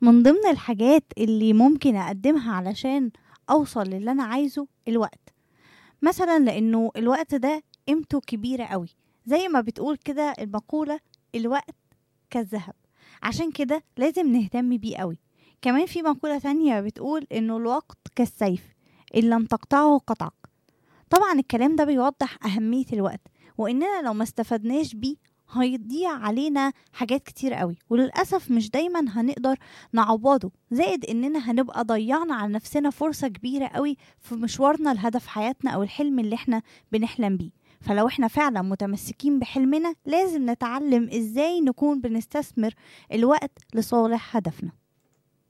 من ضمن الحاجات اللي ممكن أقدمها علشان أوصل للي أنا عايزه الوقت مثلا لأنه الوقت ده قيمته كبيرة قوي زي ما بتقول كده المقولة الوقت كالذهب عشان كده لازم نهتم بيه قوي كمان في مقولة تانية بتقول إنه الوقت كالسيف إن لم تقطعه قطعك طبعا الكلام ده بيوضح أهمية الوقت وإننا لو ما استفدناش بيه هيضيع علينا حاجات كتير قوي وللأسف مش دايما هنقدر نعوضه زائد إننا هنبقى ضيعنا على نفسنا فرصة كبيرة قوي في مشوارنا لهدف حياتنا أو الحلم اللي احنا بنحلم بيه فلو احنا فعلا متمسكين بحلمنا لازم نتعلم ازاي نكون بنستثمر الوقت لصالح هدفنا